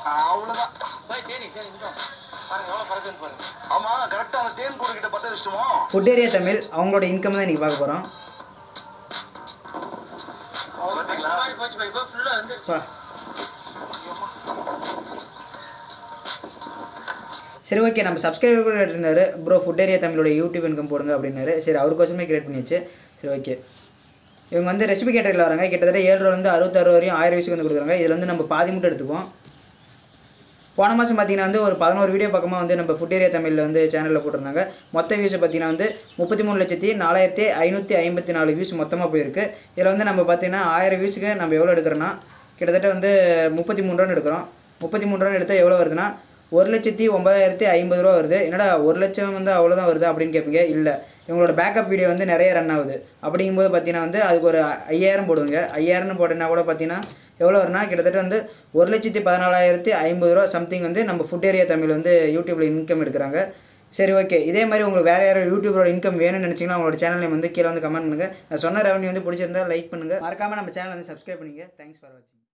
அவ்வளவுதான் பாய் தேனி தேனி இங்கிட்டும் பாருங்க எவ்வளோ பறக்குன்னு பாருங்க ஆமா கரெக்டா அந்த தேன் கூடு கிட்ட பத்த வச்சிட்டோமோ ஃபுட் ஏரியா தமிழ் அவங்களோட இன்கம் தான் இன்றைக்கி பார்க்க போகிறோம் பாத்தீங்களா? மாதிரி போச்சு பாய் இப்போ ஃபுல்லாக வந்து பா சரி ஓகே நம்ம சப்ஸ்கிரைபர் கூட இருந்தார் ப்ரோ ஃபுட் ஏரியா தமிழோட யூடியூப் இன்கம் போடுங்க அப்படின்னாரு சரி அவருக்கோசமே கிரியேட் பண்ணியாச்சு சரி ஓகே இவங்க வந்து ரெசிபி கேட்டரில் வராங்க கிட்டத்தட்ட ஏழு ரூபாலேருந்து அறுபத்தாறு வரையும் ஆயிரம் வயசுக்கு வந்து கொடுக்குறாங்க இதில் வந்து நம்ம பாதி மட்டும் எடுத்துக்குவோம் போன மாதம் பார்த்தீங்கன்னா வந்து ஒரு பதினோரு வீடியோ பக்கமாக வந்து நம்ம ஃபுட் ஏரியா தமிழில் வந்து சேனலில் போட்டிருந்தாங்க மொத்த வியூஸ் பார்த்தீங்கன்னா வந்து முப்பத்தி மூணு லட்சத்தி நாலாயிரத்தி ஐநூற்றி ஐம்பத்தி நாலு வியூஸ் மொத்தமாக போயிருக்கு இதில் வந்து நம்ம பார்த்தீங்கன்னா ஆயிரம் வியூஸுக்கு நம்ம எவ்வளோ எடுக்கிறோன்னா கிட்டத்தட்ட வந்து முப்பத்தி மூணு ரூபான்னு எடுக்கிறோம் முப்பத்தி மூணு ரூபான்னு எடுத்தால் எவ்வளோ வருதுன்னா ஒரு லட்சத்தி ஒன்பதாயிரத்தி ஐம்பது ரூபா வருது என்னடா ஒரு லட்சம் வந்து அவ்வளோதான் வருது அப்படின்னு கேட்பீங்க இல்லை இவங்களோட பேக்கப் வீடியோ வந்து நிறைய ரன் ஆகுது அப்படிங்கும்போது பார்த்தீங்கன்னா வந்து அதுக்கு ஒரு ஐயாயிரம் போடுங்க ஐயாயிரம்னு போட்டேன்னா கூட பார்த்தீங்கன்னா எவ்வளோ வரும்னா கிட்டத்தட்ட வந்து ஒரு லட்சத்தி பதினாலாயிரத்தி ஐம்பது ரூபா சம்திங் வந்து நம்ம ஃபுட் ஏரியா தமிழ் வந்து யூடியூப்பில் இன்கம் எடுக்கிறாங்க சரி ஓகே இதே மாதிரி உங்களுக்கு வேறு யாரும் யூடியூபரோட இன்கம் வேணும்னு நினச்சிங்கன்னா உங்களோட சேனல் நேம் வந்து கீழே வந்து கமெண்ட் பண்ணுங்கள் நான் சொன்ன ரெவன்யூ வந்து பிடிச்சிருந்தா லைக் பண்ணுங்கள் மறக்காமல் நம்ம சேனல் வந்து சப்ஸ்கிரைப் பண்ணுங்க தேங்க்ஸ் ஃபார் வாட்சிங்